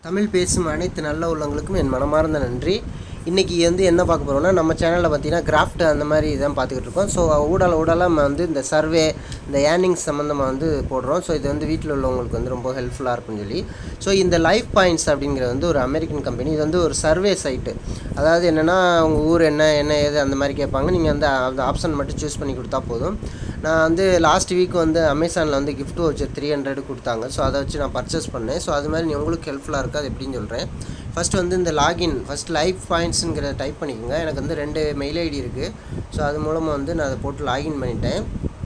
தமிழ் பேசும் அனைத்து நல்ல உள்ளவங்களுக்கும் என் மனமார்ந்த நன்றி இன்றைக்கி வந்து என்ன பார்க்க போகிறோம்னா நம்ம சேனலில் பார்த்தீங்கன்னா கிராஃப்ட் அந்த மாதிரி தான் பார்த்துக்கிட்டு இருக்கோம் ஸோ ஊடால ஊடால நம்ம வந்து இந்த சர்வே இந்த ஏர்னிங்ஸ் சம்மந்தமாக வந்து போடுறோம் ஸோ இது வந்து வீட்டில் உள்ளவங்களுக்கு வந்து ரொம்ப ஹெல்ப்ஃபுல்லாக இருக்கும்னு சொல்லி ஸோ இந்த லைஃப் பாயிண்ட்ஸ் அப்படிங்கிறது வந்து ஒரு அமெரிக்கன் கம்பெனி இது வந்து ஒரு சர்வே சைட்டு அதாவது என்னென்னா உங்கள் ஊர் என்ன என்ன ஏது அந்த மாதிரி கேட்பாங்க நீங்கள் வந்து அந்த ஆப்ஷன் மட்டும் சூஸ் பண்ணி கொடுத்தா போதும் நான் வந்து லாஸ்ட் வீக் வந்து அமேசானில் வந்து gift voucher த்ரீ ஹண்ட்ரட் கொடுத்தாங்க ஸோ அதை வச்சு நான் பர்ச்சேஸ் பண்ணேன் ஸோ அது மாதிரி நீ உங்களுக்கு ஹெல்ப்ஃபுல்லாக இருக்குது அது எப்படின்னு சொல்கிறேன் ஃபஸ்ட்டு வந்து இந்த லாகின் ஃபஸ்ட் லைஃப் பாயிண்ட்ஸுங்கிற டைப் பண்ணிக்கோங்க எனக்கு வந்து ரெண்டு மெயில் ஐடி இருக்குது ஸோ அது மூலமாக வந்து நான் அதை போட்டு லாகின் பண்ணிட்டேன்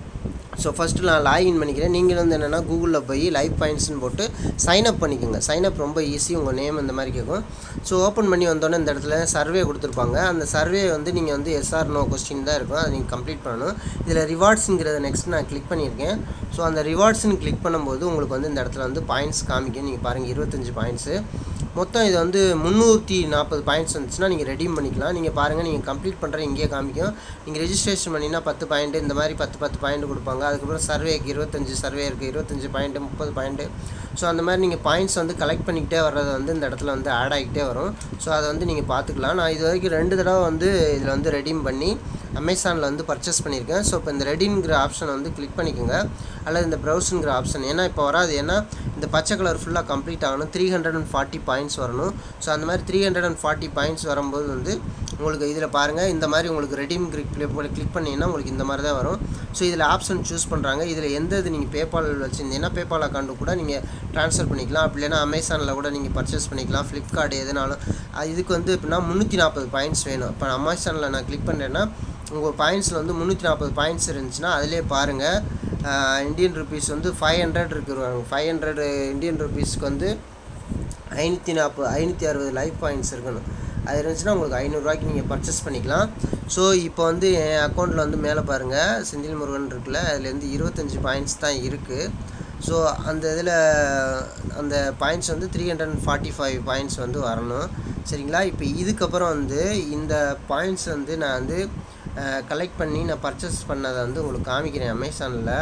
ஸோ ஃபஸ்ட்டு நான் லாகின் பண்ணிக்கிறேன் நீங்கள் வந்து என்னென்னா கூகுளில் போய் லைஃப் பாயிண்ட்ஸ்னு போட்டு சைன் அப் பண்ணிக்கோங்க சைன் அப் ரொம்ப ஈஸி உங்கள் நேம் இந்த மாதிரி கேட்கும் ஸோ ஓப்பன் பண்ணி வந்தோடனே இந்த இடத்துல சர்வே கொடுத்துருப்பாங்க அந்த சர்வே வந்து நீங்கள் வந்து எஸ்ஆர் நோ கொஸ்டின் தான் இருக்கும் அதை நீங்கள் கம்ப்ளீட் பண்ணணும் இதில் ரிவார்ட்ஸுங்கிறத நெக்ஸ்ட் நான் கிளிக் பண்ணியிருக்கேன் ஸோ அந்த ரிவார்ட்ஸ்னு கிளிக் பண்ணும்போது உங்களுக்கு வந்து இந்த இடத்துல வந்து பாயிண்ட்ஸ் காமிக்கும் நீங்கள் பாருங்கள் இருபத்தஞ்சி பாயிண்ட்ஸு மொத்தம் இது வந்து முந்நூற்றி நாற்பது பாயிண்ட்ஸ் வந்துச்சுன்னா நீங்கள் ரெடீம் பண்ணிக்கலாம் நீங்கள் பாருங்கள் நீங்கள் கம்ப்ளீட் பண்ணுற இங்கேயே காமிக்கும் நீங்கள் ரெஜிஸ்ட்ரேஷன் பண்ணினா பத்து பாயிண்ட்டு இந்த மாதிரி பத்து பத்து பாயிண்ட் கொடுப்பாங்க அதுக்கப்புறம் சர்வேக்கு இருபத்தஞ்சி சர்வே இருக்குது இருபத்தஞ்சி பாயிண்ட்டு முப்பது பாயிண்ட்டு ஸோ அந்த மாதிரி நீங்கள் பாயிண்ட்ஸ் வந்து கலெக்ட் பண்ணிக்கிட்டே வர்றது வந்து இந்த இடத்துல வந்து ஆட் ஆகிக்கிட்டே வரும் ஸோ அதை வந்து நீங்கள் பார்த்துக்கலாம் நான் இது வரைக்கும் ரெண்டு தடவை வந்து இதில் வந்து ரெடீம் பண்ணி அமேசானில் வந்து பர்ச்சேஸ் பண்ணியிருக்கேன் ஸோ இப்போ இந்த ரெடிங்கிற ஆப்ஷனை வந்து கிளிக் பண்ணிக்கோங்க அல்லது இந்த ப்ரௌஸுங்கிற ஆப்ஷன் ஏன்னா இப்போ வராது ஏன்னா இந்த பச்சை கலர் ஃபுல்லாக கம்ப்ளீட் ஆகணும் three hundred and forty points வரணும் ஸோ அந்த மாதிரி three hundred and forty points வரும்போது வந்து உங்களுக்கு இதில் பாருங்கள் இந்த மாதிரி உங்களுக்கு ரெடீம் கிளிக் கிளிக் பண்ணிங்கன்னா உங்களுக்கு இந்த மாதிரி தான் வரும் ஸோ இதில் ஆப்ஷன் சூஸ் பண்ணுறாங்க இதில் எந்த இது நீங்கள் பேபால் வச்சுருந்தீங்கன்னா பேபால் அக்கௌண்ட்டு கூட நீங்கள் ட்ரான்ஸ்ஃபர் பண்ணிக்கலாம் அப்படி இல்லைனா அமேசானில் கூட நீங்கள் பர்ச்சேஸ் பண்ணிக்கலாம் ஃப்ளிப்கார்ட் எதுனாலும் அது இதுக்கு வந்து எப்படின்னா முந்நூற்றி நாற்பது பாயிண்ட்ஸ் வேணும் இப்போ அமேசானில் நான் கிளிக் பண்ணுறேன்னா உங்கள் பாயிண்ட்ஸில் வந்து முந்நூற்றி நாற்பது பாயிண்ட்ஸ் இருந்துச்சுன்னா அதிலே பாருங்கள் இந்தியன் ருபீஸ் வந்து ஃபைவ் ஹண்ட்ரட் இருக்குறாங்க ஃபைவ் ஹண்ட்ரட் இந்தியன் ருபீஸ்க்கு வந்து ஐநூற்றி நாற்பது ஐநூற்றி அறுபது லைஃப் பாயிண்ட்ஸ் இருக்கணும் அது இருந்துச்சுன்னா உங்களுக்கு ஐநூறுரூவாய்க்கு நீங்கள் பர்ச்சேஸ் பண்ணிக்கலாம் ஸோ இப்போ வந்து என் அக்கௌண்ட்டில் வந்து மேலே பாருங்கள் செந்தில் முருகன் இருக்குல்ல அதுலேருந்து இருபத்தஞ்சி பாயிண்ட்ஸ் தான் இருக்குது ஸோ அந்த இதில் அந்த பாயிண்ட்ஸ் வந்து three hundred and forty five points வந்து வரணும் சரிங்களா இப்போ இதுக்கப்புறம் வந்து இந்த பாயிண்ட்ஸ் வந்து நான் வந்து கலெக்ட் பண்ணி நான் பர்ச்சேஸ் பண்ணதை வந்து உங்களுக்கு காமிக்கிறேன் அமேசானில்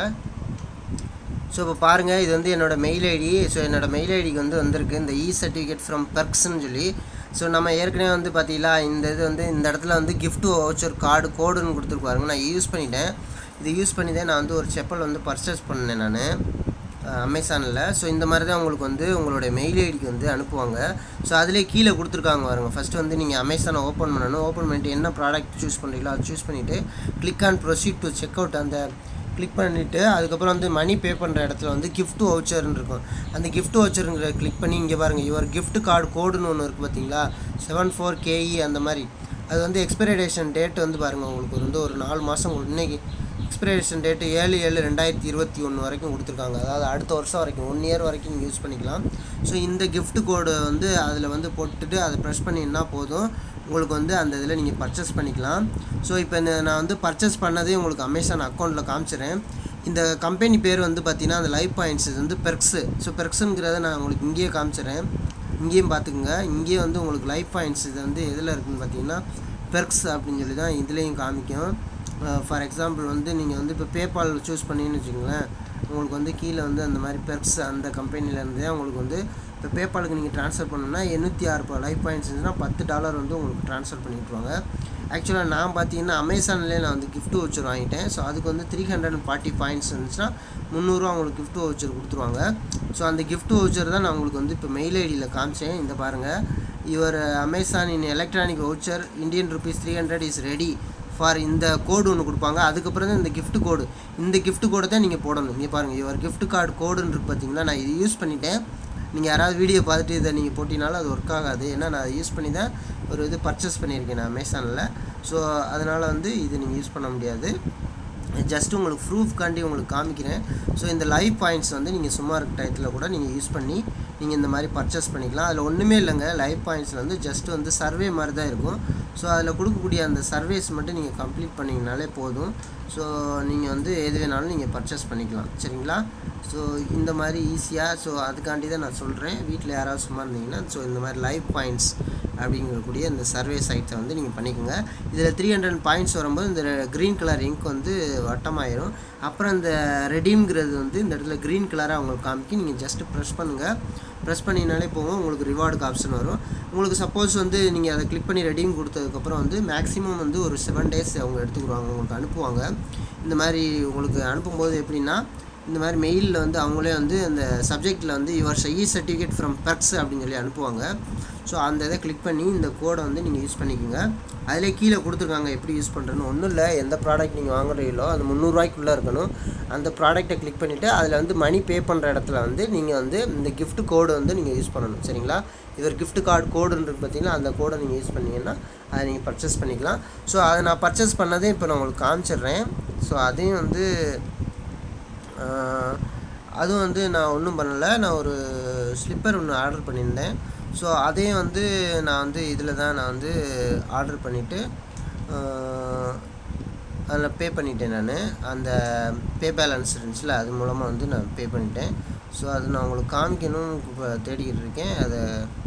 ஸோ இப்போ பாருங்கள் இது வந்து என்னோடய மெயில் ஐடி ஸோ என்னோடய மெயில் ஐடிக்கு வந்து வந்திருக்கு இந்த இ சர்டிஃபிகேட் ஃப்ரம் பெர்க்ஸ்னு சொல்லி ஸோ நம்ம ஏற்கனவே வந்து பார்த்தீங்களா இந்த இது வந்து இந்த இடத்துல வந்து gift voucher கார்டு கோடுன்னு கொடுத்துருப்பாருங்க நான் யூஸ் பண்ணிட்டேன் இது யூஸ் பண்ணி தான் நான் வந்து ஒரு செப்பல் வந்து பர்ச்சேஸ் பண்ணேன் நான் அமேசானில் ஸோ இந்த மாதிரி தான் உங்களுக்கு வந்து உங்களுடைய மெயில் ஐடிக்கு வந்து அனுப்புவாங்க ஸோ அதிலே கீழே கொடுத்துருக்காங்க பாருங்க ஃபஸ்ட்டு வந்து நீங்கள் அமேசானை ஓப்பன் பண்ணணும் ஓப்பன் பண்ணிட்டு என்ன ப்ராடக்ட் சூஸ் பண்ணுறீங்களோ அதை சூஸ் பண்ணிவிட்டு click on proceed to check out அந்த கிளிக் பண்ணிவிட்டு அதுக்கப்புறம் வந்து மணி பே பண்ணுற இடத்துல வந்து gift வவுச்சர்னு இருக்கும் அந்த gift வவுச்சருங்கிற கிளிக் பண்ணி இங்கே பாருங்கள் யுவர் gift கார்டு கோடுன்னு ஒன்று இருக்குது பார்த்தீங்களா செவன் ஃபோர் கேஇ அந்த மாதிரி அது வந்து எக்ஸ்பைரேஷன் டேட் வந்து பாருங்கள் உங்களுக்கு வந்து ஒரு நாலு மாதம் இன்னைக்கு எக்ஸ்பிரேஷன் டேட்டு ஏழு ஏழு ரெண்டாயிரத்தி இருபத்தி ஒன்று வரைக்கும் கொடுத்துருக்காங்க அதாவது அடுத்த வருஷம் வரைக்கும் ஒன் இயர் வரைக்கும் நீங்கள் யூஸ் பண்ணிக்கலாம் ஸோ இந்த gift கோடு வந்து அதில் வந்து போட்டுட்டு அதை ப்ரெஸ் பண்ணிங்கன்னா போதும் உங்களுக்கு வந்து அந்த இதில் நீங்கள் பர்ச்சேஸ் பண்ணிக்கலாம் ஸோ இப்போ இந்த நான் வந்து பர்ச்சேஸ் பண்ணதே உங்களுக்கு அமேசான் அக்கௌண்ட்டில் காமிச்சிடுறேன் இந்த கம்பெனி பேர் வந்து பார்த்தீங்கன்னா அந்த லைஃப் பாயிண்ட்ஸ் இது வந்து பெர்க்ஸு ஸோ பெர்க்ஸுங்கிறத நான் உங்களுக்கு இங்கேயே காமிச்சிடுறேன் இங்கேயும் பார்த்துக்குங்க இங்கேயே வந்து உங்களுக்கு லைஃப் பாயிண்ட்ஸ் இது வந்து எதில் இருக்குதுன்னு பார்த்தீங்கன்னா பெர்க்ஸ் அப்படின்னு சொல்லி தான் இதுலேயும் காமிக்கும் ஃபார் எக்ஸாம்பிள் வந்து நீங்கள் வந்து இப்போ பேபால் சூஸ் பண்ணீங்கன்னு வச்சுக்கோங்களேன் உங்களுக்கு வந்து கீழே வந்து அந்த மாதிரி பெர்க்ஸ் அந்த கம்பெனிலேருந்தே உங்களுக்கு வந்து இப்போ பேபாலுக்கு நீங்கள் ட்ரான்ஸ்ஃபர் பண்ணணும்னா எண்ணூற்றி ஆறு லைஃப் பாயிண்ட்ஸ் இருந்துச்சுன்னா பத்து டாலர் வந்து உங்களுக்கு ட்ரான்ஸ்ஃபர் பண்ணி விட்ருவாங்க ஆக்சுவலாக நான் பார்த்தீங்கன்னா அமேசான்லேயே நான் வந்து gift voucher வாங்கிட்டேன் ஸோ அதுக்கு வந்து three hundred and forty points இருந்துச்சுன்னா முந்நூறுரூவா உங்களுக்கு gift voucher கொடுத்துருவாங்க ஸோ அந்த gift voucher தான் நான் உங்களுக்கு வந்து இப்போ மெயில் ஐடியில் காமிச்சேன் இந்த பாருங்கள் your Amazon in electronic voucher Indian rupees three hundred is ready for இந்த கோடு ஒன்று கொடுப்பாங்க அதுக்கப்புறம் தான் இந்த gift கோடு இந்த gift கோடை தான் நீங்கள் போடணும் இங்கே பாருங்கள் யுவர் gift கார்டு கோடுன்னு இருக்கு பார்த்தீங்களா நான் இது யூஸ் பண்ணிட்டேன் நீங்கள் யாராவது வீடியோ பார்த்துட்டு இதை நீங்கள் போட்டினாலும் அது ஒர்க் ஆகாது ஏன்னா நான் யூஸ் பண்ணி தான் ஒரு இது பர்ச்சேஸ் பண்ணியிருக்கேன் நான் அமேசானில் ஸோ அதனால் வந்து இது நீங்கள் யூஸ் பண்ண முடியாது ஜஸ்ட் உங்களுக்கு ப்ரூஃப்காண்டி உங்களுக்கு காமிக்கிறேன் ஸோ இந்த லைவ் பாயிண்ட்ஸ் வந்து நீங்கள் சும்மா இருக்க டயத்தில் கூட நீங்கள் யூஸ் பண்ணி நீங்கள் இந்த மாதிரி பர்ச்சேஸ் பண்ணிக்கலாம் அதில் ஒன்றுமே இல்லைங்க லைவ் பாயிண்ட்ஸில் வந்து ஜஸ்ட் வந்து சர்வே மாதிரி தான் இருக்கும் ஸோ அதில் கொடுக்கக்கூடிய அந்த சர்வேஸ் மட்டும் நீங்கள் கம்ப்ளீட் பண்ணிங்கனாலே போதும் ஸோ நீங்கள் வந்து எது வேணாலும் நீங்கள் பர்ச்சேஸ் பண்ணிக்கலாம் சரிங்களா ஸோ இந்த மாதிரி ஈஸியாக ஸோ அதுக்காண்டி தான் நான் சொல்கிறேன் வீட்டில் யாராவது சும்மா இருந்தீங்கன்னா ஸோ இந்த மாதிரி லைவ் பாயிண்ட்ஸ் அப்படிங்கக்கூடிய இந்த சர்வே சைட்டை வந்து நீங்கள் பண்ணிக்கோங்க இதில் த்ரீ ஹண்ட்ரட் பாயிண்ட்ஸ் வரும்போது இந்த க்ரீன் கலர் இங்க் வந்து வட்டமாயிரும் அப்புறம் இந்த ரெடீம்ங்கிறது வந்து இந்த இடத்துல க்ரீன் கலராக உங்களுக்கு காமிக்கி நீங்கள் ஜஸ்ட்டு ப்ரெஸ் பண்ணுங்கள் ப்ரெஸ் பண்ணினாலே போகும் உங்களுக்கு ரிவார்டுக்கு ஆப்ஷன் வரும் உங்களுக்கு சப்போஸ் வந்து நீங்கள் அதை கிளிக் பண்ணி ரெடீம் கொடுத்ததுக்கப்புறம் வந்து மேக்ஸிமம் வந்து ஒரு செவன் டேஸ் அவங்க எடுத்துக்கிடுவாங்க உங்களுக்கு அனுப்புவாங்க இந்த மாதிரி உங்களுக்கு அனுப்பும்போது எப்படின்னா இந்த மாதிரி மெயிலில் வந்து அவங்களே வந்து அந்த சப்ஜெக்டில் வந்து your e certificate from perks அப்படின்னு சொல்லி அனுப்புவாங்க ஸோ அந்த இதை கிளிக் பண்ணி இந்த கோடை வந்து நீங்கள் யூஸ் பண்ணிக்கோங்க அதிலே கீழே கொடுத்துருக்காங்க எப்படி யூஸ் பண்ணுறதுன்னு ஒன்றும் இல்லை எந்த ப்ராடக்ட் நீங்கள் வாங்குறீங்களோ அது முந்நூறுரூவாய்க்குள்ளே இருக்கணும் அந்த ப்ராடக்ட்டை கிளிக் பண்ணிவிட்டு அதில் வந்து மணி பே பண்ணுற இடத்துல வந்து நீங்கள் வந்து இந்த gift கோடு வந்து நீங்கள் யூஸ் பண்ணணும் சரிங்களா இது ஒரு gift கார்டு கோடுன்றது பார்த்தீங்கன்னா அந்த கோடை நீங்கள் யூஸ் பண்ணீங்கன்னா அதை நீங்கள் பர்ச்சேஸ் பண்ணிக்கலாம் ஸோ அதை நான் பர்ச்சேஸ் பண்ணதே இப்போ நான் உங்களுக்கு காமிச்சிடுறேன் ஸோ அதையும் வந்து ஆஹ், அதுவும் வந்து நான் ஒன்றும் பண்ணலை நான் ஒரு ஸ்லிப்பர் ஒன்று ஆர்டர் பண்ணியிருந்தேன் ஸோ அதையும் வந்து நான் வந்து இதில் தான் நான் வந்து ஆர்டர் பண்ணிவிட்டு அதில் பே பண்ணிட்டேன் நான் அந்த பே பேலன்ஸ் இருந்துச்சுல அது மூலமாக வந்து நான் பே பண்ணிட்டேன் ஸோ அது நான் உங்களுக்கு காமிக்கணும் இப்போ தேடிக்கிட்டு இருக்கேன் அதை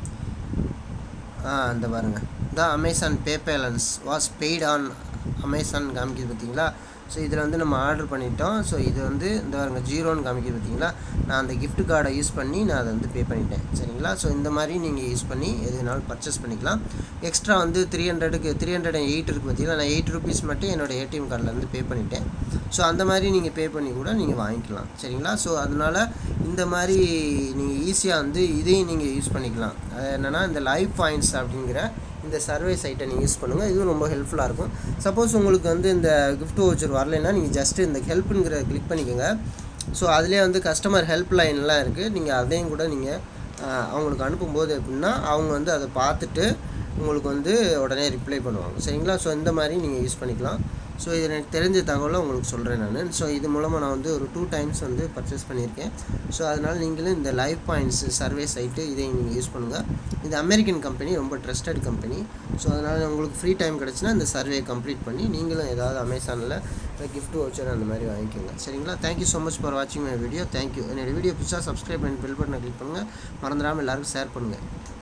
ஆ அந்த பாருங்க தான் Amazon pay balance was paid on Amazon காமிக்குது பார்த்தீங்களா ஸோ இதில் வந்து நம்ம ஆர்டர் பண்ணிட்டோம் ஸோ இது வந்து இந்த பாருங்க ஜீரோன்னு காமிக்குது பார்த்தீங்களா நான் அந்த gift கார்டை யூஸ் பண்ணி நான் அதை வந்து பே பண்ணிட்டேன் சரிங்களா ஸோ இந்த மாதிரி நீங்கள் யூஸ் பண்ணி எது வேணாலும் பர்ச்சேஸ் பண்ணிக்கலாம் எக்ஸ்ட்ரா வந்து த்ரீ ஹண்ட்ரடுக்கு த்ரீ ஹண்ட்ரட் அண்ட் எயிட் இருக்குது பார்த்தீங்களா நான் எயிட் ருபீஸ் மட்டும் என்னோட ஏடிஎம் கார்டிலேருந்து பே பண்ணிட்டேன் ஸோ அந்த மாதிரி நீங்கள் பே பண்ணி கூட நீங்கள் வாங்கிக்கலாம் சரிங்களா ஸோ அதனால் இந்த மாதிரி நீங்கள் ஈஸியாக வந்து இதையும் நீங்கள் யூஸ் பண்ணிக்கலாம் அது என்னென்னா இந்த லைஃப் பாயிண்ட்ஸ் அப்படிங்கிற இந்த சர்வே சைட்டை நீங்கள் யூஸ் பண்ணுங்கள் இதுவும் ரொம்ப ஹெல்ப்ஃபுல்லாக இருக்கும் சப்போஸ் உங்களுக்கு வந்து இந்த gift voucher வரலைன்னா நீங்கள் ஜஸ்ட்டு இந்த ஹெல்ப்புங்கிற கிளிக் பண்ணிக்கோங்க ஸோ அதுலேயே வந்து கஸ்டமர் ஹெல்ப் லைன்லாம் இருக்குது நீங்கள் அதையும் கூட நீங்கள் அவங்களுக்கு அனுப்பும்போது எப்படின்னா அவங்க வந்து அதை பார்த்துட்டு உங்களுக்கு வந்து உடனே ரிப்ளை பண்ணுவாங்க சரிங்களா ஸோ இந்த மாதிரி நீங்கள் யூஸ் பண்ணிக்கலாம் ஸோ இது எனக்கு தெரிஞ்ச தகவலை உங்களுக்கு சொல்கிறேன் நான் ஸோ இது மூலமாக நான் வந்து ஒரு டூ டைம்ஸ் வந்து பர்ச்சேஸ் பண்ணியிருக்கேன் ஸோ அதனால் நீங்களும் இந்த லைஃப் பாயிண்ட்ஸ் சர்வே சைட்டு இதை நீங்கள் யூஸ் பண்ணுங்கள் இது அமெரிக்கன் கம்பெனி ரொம்ப ட்ரஸ்டட் கம்பெனி ஸோ அதனால் உங்களுக்கு ஃப்ரீ டைம் கிடச்சுன்னா இந்த சர்வே கம்ப்ளீட் பண்ணி நீங்களும் ஏதாவது அமேசானில் gift voucher அந்த மாதிரி வாங்கிக்கோங்க சரிங்களா தேங்க்யூ ஸோ மச் ஃபார் வாட்சிங் மை வீடியோ தேங்க்யூ என்னோட வீடியோ பிடிச்சா சப்ஸ்கிரைப் பண்ணி பெல் பட்டனை கிளிக் பண்ணுங்கள் மறந்துடாமல் எல்லாருக்கும் ஷேர் பண்ணுங்கள்